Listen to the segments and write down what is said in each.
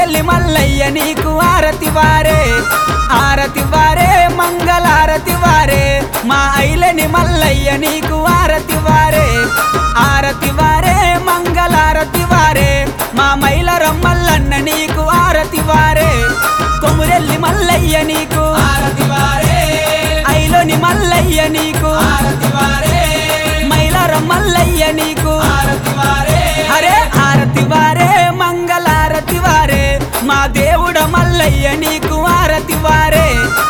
కొమురెల్లి మల్లయ్య నీకు ఆరతి వారే ఆరతి వారే మంగళారతి వారే మా ఐలని మల్లయ్య నీకు ఆరతి వారే ఆరతి వారే మంగళారతి వారే మా మైలర మల్లన్న నీకు ఆరతి వారే కొమురెల్లి మల్లయ్య నీకు ఆరతి వారే ఐలోని మల్లయ్య నీకు ఆరతి వారే మైలర మల్లయ్య నీకు ఆరతి వారే అరే ఆరతి వారే మంగళారతి వారే మా దేవుడ మల్లయ్య నీకు ఆరతి వారే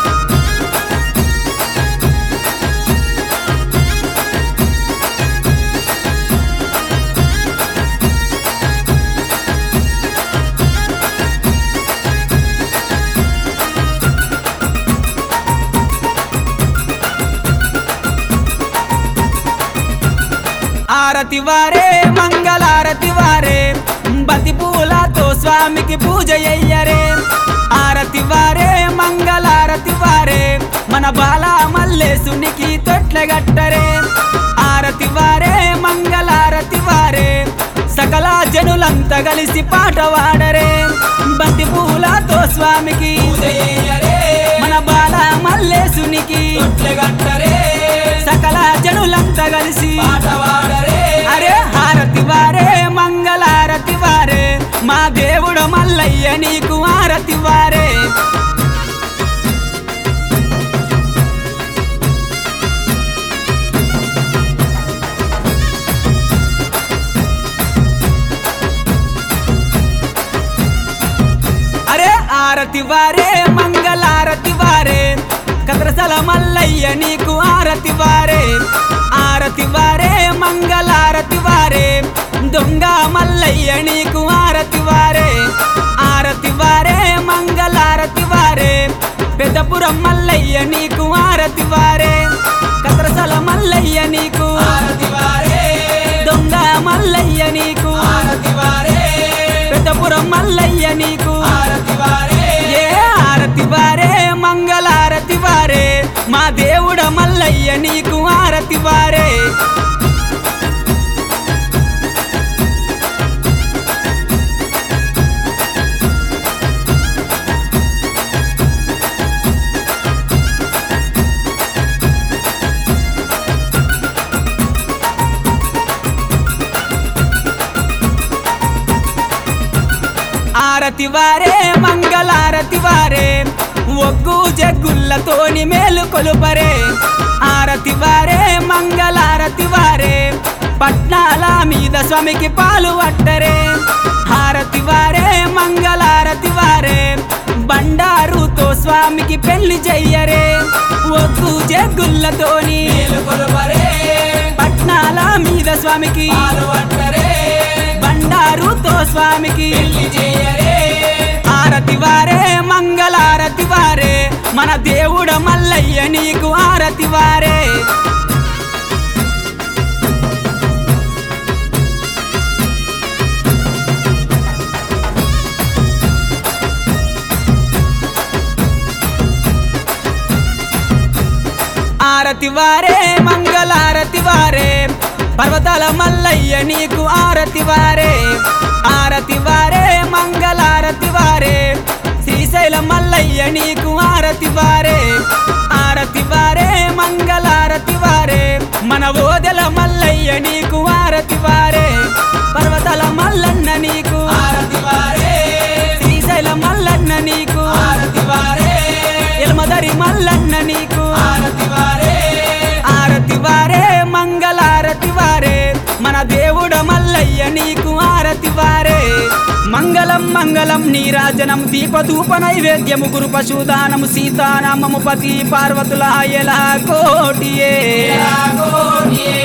ఆరతి వారే మంగళారతి వారే బంతి పూలతో స్వామికి పూజ అయ్యరే ఆరతి వారే మంగళారతి వారే మన బాల మల్లేశునికి తొట్లగట్టరే ఆరతి వారే మంగళారతి వారే సకల జనులంతా కలిసి పాట వాడరే బంతి పూలతో స్వామికి పూజయ్యరే మన బాల మల్లేశునికి తొట్లెగట్టరే సకల జనులంతా కలిసి పాట వాడరే అరే హారతి వారే మంగళారతి వారే మా దేవుడు మల్లయ్య నీకు హారతి వారే అరే ఆరతి వారే మంగళారతి వారే కద్రసల మల్లయ్య నీకు ఆరతి వారే ఆరతి వారే మంగళారతి వారే దొంగ మల్లయ్య నీకు ఆరతి వారే ఆరతి వారే మంగళారతి వారే పెద్దపురం మల్లయ్య నీకు ఆరతి వారే కద్రసల మల్లయ్య నీకు ఆరతి వారే దొంగ మల్లయ్య నీకు ఆరతి వారే పెద్దపురం మల్లయ్య నీకు ఆరతి వారే ఏ ఆరతి వారే మంగళారతి వారే మా దేవుడ మల్లయ్య నీకు ఆరతి వారే ఆరతి వారే మంగళారతి వారే ఒగ్గు జగ్గుల్లతోని మేలు కొలుపరే ఆరతి వారే మంగళారతి వారే పట్నాల మీద స్వామికి పాలు పట్టరే హారతి వారే మంగళారతి వారే బండారుతో స్వామికి పెళ్లి చెయ్యరే ఒగ్గు జగ్గుల్లతోని మేలుకొలుపరే పట్నాల మీద స్వామికి పాలు పట్టరే బండారుతో స్వామికి పెళ్లి చేయరే ఆరతి వారే మంగళారతి వారే మన దేవుడ మల్లయ్య నీకు ఆరతి వారే ఆరతి వారే మంగళారతి వారే పర్వతాల మల్లయ్య నీకు ఆరతి వారే ఆరతి వారే మంగళారతి వారే శ్రీశైల మల్లయ్య నీకు ఆరతి వారే ఆరతి వారే మంగళారతి వారే మన ఓదెల మల్లయ్య నీకు ఆరతి వారే పర్వతాల మల్లన్న నీకు ఆరతి వారే శ్రీశైల మల్లన్న నీకు ఆరతి వారే ఎల్మదరి మల్లన్న నీకు ఆరతి వారే ఆరతి వారే మంగళారతి వారే మన దేవుడ మల్లయ్య నీకు ఆరతి వారే మంగళం మంగళం నీరాజనం దీపధూప నైవేద్యము గురు పశుదానము సీతానామము పతి పార్వతుల ఎలా కోటియే ఎలాగోటియే